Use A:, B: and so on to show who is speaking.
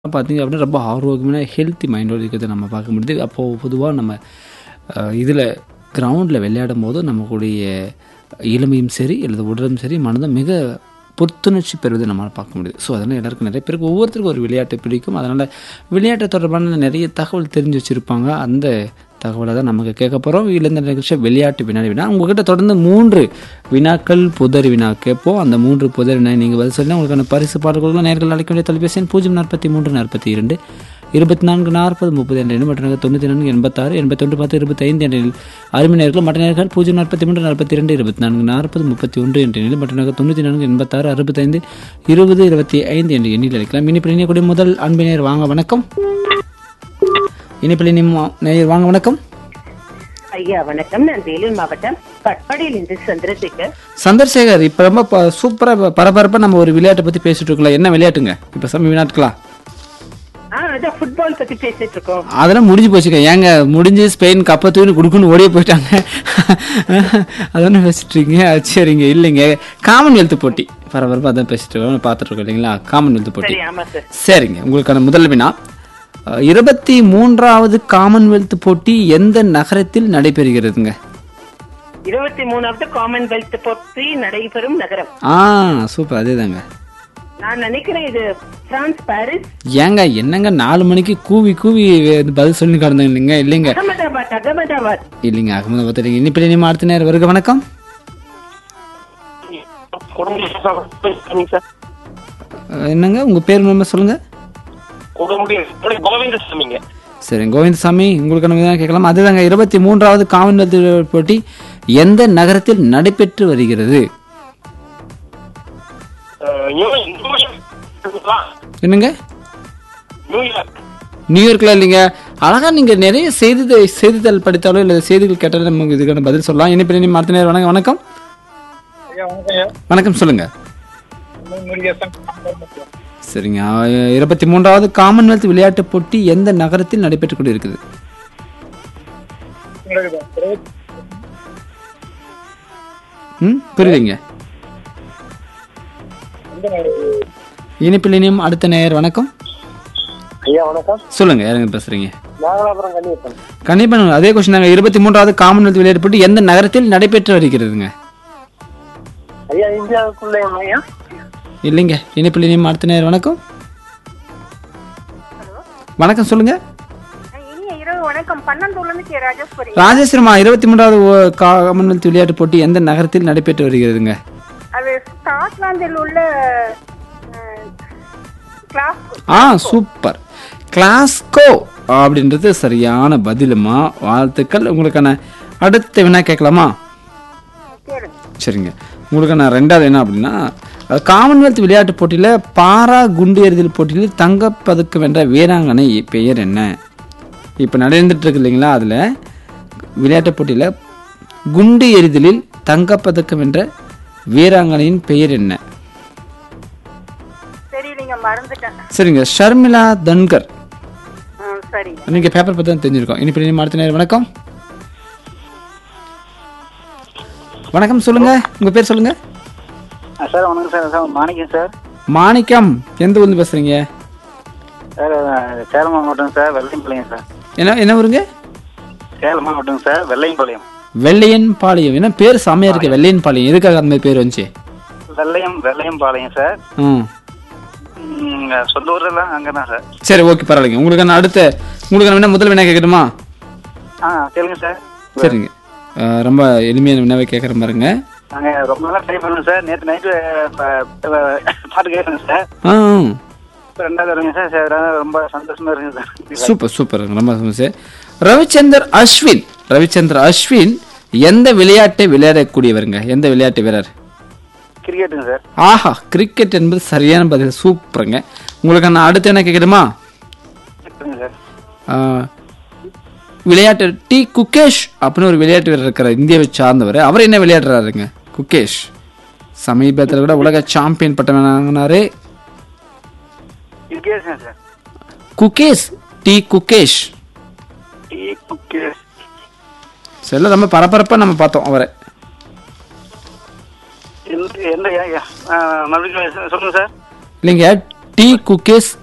A: பார்த்தீங்க அப்படின்னா ரொம்ப ஆரோக்கியமான ஹெல்த்தி மைண்டோடு இருக்கிறத நம்ம பார்க்க முடியுது அப்போது பொதுவாக நம்ம இதில் கிரவுண்டில் விளையாடும் போது நம்மளுடைய இளமையும் சரி அல்லது உடலும் சரி மனதும் மிக புத்துணர்ச்சி பெறுவதை நம்மளால் பார்க்க முடியுது ஸோ அதனால் எல்லாருக்கும் நிறைய பேருக்கு ஒவ்வொருத்தருக்கும் ஒரு விளையாட்டு பிடிக்கும் அதனால் விளையாட்டு தொடர்பான நிறைய தகவல் தெரிஞ்சு வச்சுருப்பாங்க அந்த தகவலை தான் நமக்கு கேட்க போகிறோம் இல்லை இந்த நிகழ்ச்சியை விளையாட்டு வினாடி வினா உங்ககிட்ட தொடர்ந்து மூன்று வினாக்கள் புதர் வினா கேட்போம் அந்த மூன்று புதர் வினா நீங்கள் பதில் சொல்லி உங்களுக்கான பரிசு பாடல்களும் நேர்கள் அழைக்க வேண்டிய தொலைபேசி எண் பூஜ்ஜியம் நாற்பத்தி மூன்று நாற்பத்தி இரண்டு இருபத்தி நான்கு நாற்பது முப்பது என்ற எண் மற்ற நேர்கள் தொண்ணூற்றி நான்கு எண்பத்தாறு எண்பத்தொன்று பத்து இருபத்தைந்து என்ற எண்ணில் அருமை நேர்கள் மற்ற நேர்கள் பூஜ்ஜியம் நாற்பத்தி மூன்று நாற்பத்தி இரண்டு இருபத்தி நான்கு நாற்பது முப்பத்தி ஒன்று என்ற எண்ணில் மற்ற நேர்கள் தொண்ணூற்றி நான்கு எண்பத்தாறு அறுபத்தைந்து இருபது இருபத்தி ஐந்து என்ற எண்ணில் அழைக்கலாம் இனிப்பில் இணையக்கூடிய முதல் அன்பினர் வாங்க வணக்கம் இனிப்பில் இனி நேயர் வாங்க வணக்கம்
B: ஐயா வணக்கம் நான் வேலூர் மாவட்டம் கட்பாடியில் இருந்து சந்திரசேகர்
A: சந்திரசேகர் இப்போ ரொம்ப ப- சூப்பரா ப- பரபரப்பா நம்ம ஒரு விளையாட்டை பத்தி பேசிட்டு இருக்கோம் என்ன விளையாட்டுங்க இப்போ சமீப நாட்களா
B: ஆ அதான் ஃபுட்பால் பத்தி பேசிட்டு இருக்கோம்
A: அதெல்லாம் முடிஞ்சு போச்சுங்க ஏங்க முடிஞ்சு ஸ்பெயின் கப்பை தூக்கி கொடுக்குன்னு ஓடியே போயிட்டாங்க அதானே பேசிட்டு இருக்கீங்க அது சரிங்க இல்லைங்க காமன்வெல்த் போட்டி பரபரப்பாக அதான் பேசிட்டு இருக்கோம் பார்த்துட்டு இருக்கோம் இல்லைங்களா காமன்வெல்த் போட்டி
B: சரி ஆமா சார்
A: சரிங்க உங்களுக்கான முதல் வினா அஹ், இருபத்தி மூன்றாவது காமன்வெல்த் போட்டி எந்த நகரத்தில் நடைபெறுகிறதுங்க
B: இருபத்தி மூணாவது காமன்வெல்த் போட்டி நடைபெறும் நகரம்
A: ஆ சூப்பர் அதேதாங்க
B: நான் நினைக்கிறேன் இது பிரான்ஸ் பாரிஸ்
A: ஏங்க என்னங்க நாலு மணிக்கு கூவி கூவி வே- பதில் சொல்லி கிடந்தீங்க இல்லைங்க இல்லைங்க
B: அகமதாபாத் அகமதாபாத்
A: இல்லைங்க அகமதாபாத் இல்லைங்க இனிப்பில் இனிமே அடுத்த நேரம் வருக வணக்கம் அஹ், என்னங்க உங்க பேர் நம்ம சொல்லுங்க
C: கோவிந்தசாமிங்க
A: சரி கோவிந்தசாமி உங்களுக்கு நம்ம தான் கேட்கலாம் அதுதாங்க இருபத்தி மூன்றாவது காமன்வெல்த் போட்டி எந்த நகரத்தில் நடைபெற்று வருகிறது
C: அஹ், நியூ- நியூயார்க்குங்களா?
A: என்னங்க
C: நியூயார்க்
A: நியூயார்க்ல இல்லைங்க அழகா நீங்க நிறைய செய்தி செய்தித்தாள் படித்தாலோ இல்லை செய்திகள் கேட்டாலும் நமக்கு இதுக்கான பதில் சொல்லலாம் இனிப்பில் இனி அடுத்த நேரம் வணக்கம் வணக்கம்
C: ஐயா வணக்கம் ஐயா
A: வணக்கம் சொல்லுங்க
C: முருகேசன்
A: சரிங்க அஹ், இருபத்தி மூன்றாவது காமன்வெல்த் விளையாட்டுப் போட்டி எந்த நகரத்தில் நடைபெற்றுக் கொண்டிருக்குது ம் புரியலைங்க இனிப்பில் இனியும் அடுத்த நேயர் வணக்கம்
C: ஐயா வணக்கம்
A: சொல்லுங்க யாருங்க பேசுறீங்க
C: நாகலாபுரம் கன்னியப்பன்
A: கண்டிப்பா அதே கொஸ்டின் தாங்க இருபத்தி மூன்றாவது காமன்வெல்த் விளையாட்டு போட்டி எந்த நகரத்தில் நடைபெற்று வருகிறதுங்க
C: ஐயா இந்தியாவுக்குள்ள ஐயா
A: இல்லைங்க இனிப்பில் இனியும் அடுத்த நேயர் வணக்கம் வணக்கம் சொல்லுங்க
D: இனிய இரவு வணக்கம் பன்னெண்டுல இருந்து கே ராஜேஸ்வரி
A: ராஜேஸ்வரமா இருபத்தி மூன்றாவது ஓ- காமன்வெல்த் விளையாட்டு போட்டி எந்த நகரத்தில் நடைபெற்று வருகிறதுங்க
D: அது ஸ்காட்லாந்தில் உள்ள அஹ், கிளாஸ்
A: ஆ சூப்பர் கிளாஸ்கோ அப்படின்றது சரியான பதிலுமா வாழ்த்துக்கள் உங்களுக்கான அடுத்த வினா கேட்கலாமா
D: கேளுங்க
A: சரிங்க உங்களுக்கான ரெண்டாவது என்ன அப்படின்னா அஹ், காமன்வெல்த் விளையாட்டுப் போட்டியில் பாரா குண்டு எறிதல் போட்டியில் தங்கப்பதக்கம் வென்ற வீராங்கனை பெயர் என்ன இப்போ நடந்துட்டு இருக்கு இல்லைங்களா அதில் விளையாட்டுப் போட்டியில் குண்டு எறிதலில் தங்கப்பதக்கம் வென்ற வீராங்கனையின் பெயர் என்ன
D: தெரியலீங்க மறந்துட்டேன்
A: சரிங்க ஷர்மிளா தன்கர்
D: ஆ, சரி
A: நீங்க பேப்பர் பத்தி தான் தெரிஞ்சிருக்கோம் இனி பின்னாடி அடுத்த நேரம் வணக்கம் வணக்கம் சொல்லுங்க உங்க பேர் சொல்லுங்க
C: சார் வணக்கம் sir sir Manikkam sir
A: Manikkam எந்த ஊர்ல பேசுறீங்க
C: சார் சேலம் மாவட்டம் சார் வெள்ளையம்பாளையம் சார்
A: என்ன என்ன ஊருங்க
C: சேலம் மாவட்டம் சார் வெள்ளையம்பாளையம்
A: வெள்ளையன் பாளையம் என்ன பேர் செமையா இருக்கு வெள்ளையன் பாளையம் எதுக்காக அந்த மாதிரி பேர் வந்துச்சு
C: வெள்ளையம் வெள்ளையம்பாளையம் சார்
A: ம்
C: ம், சொந்த ஊரெல்லாம் அங்கே தான் சார்
A: சரி ஓகே பரவாயில்லைங்க உங்களுக்கு நான் அடுத்த உங்களுக்கு நான் என்ன முதல் வினா கேட்கட்டுமா
C: ஆ கேளுங்க சார்
A: சரிங்க அஹ், ரொம்ப எளிமையான வினாவை கேட்குறேன் பாருங்க
C: நாங்கள் ரொம்ப நாளாக ட்ரை பண்ணோம் சார் நேற்று நைட்டு பாட்டு கேட்குறேங்க சார்
A: ஆ ஆ.
C: இப்போ ரெண்டாவது வருங்க சார் சார் அதான் ரொம்ப சந்தோஷமா இருக்குங்க சார்
A: சூப்பர் சூப்பர் ரொம்ப சந்தோஷம் ரவிச்சந்தர் அஸ்வின் ரவிச்சந்தர் அஸ்வின் எந்த விளையாட்டை விளையாடக்கூடியவருங்க எந்த விளையாட்டு வீரர்
C: கிரிக்கெட்டுங்க சார்
A: ஆஹா கிரிக்கெட் என்பது சரியான பதில் சூப்பருங்க உங்களுக்கு நான் அடுத்து என்ன கேட்கணுமா
C: சரிங்க சார்
A: ஆ, விளையாட்டு டி குகேஷ் அப்படின்னு ஒரு விளையாட்டு வீரர் இருக்கிற இந்தியாவை சார்ந்தவர் அவர் என்ன விளையாடுறாருங்க குகேஷ் சமீபத்தில் கூட உலக சாம்பியன் பட்டம் வாங்கினாரு
C: கிரிக்கெட்டுங்க sir
A: Gukesh D Gukesh
C: okay
A: செல்ல ரொம்ப பரபரப்பாக நம்ம பார்த்தோம் அவரை
C: எந்த எந்த ஏ- ஏ- ஆ, மறுபடியும் சொல்லுங்க சார்
A: இல்லைங்க டி குகேஷ்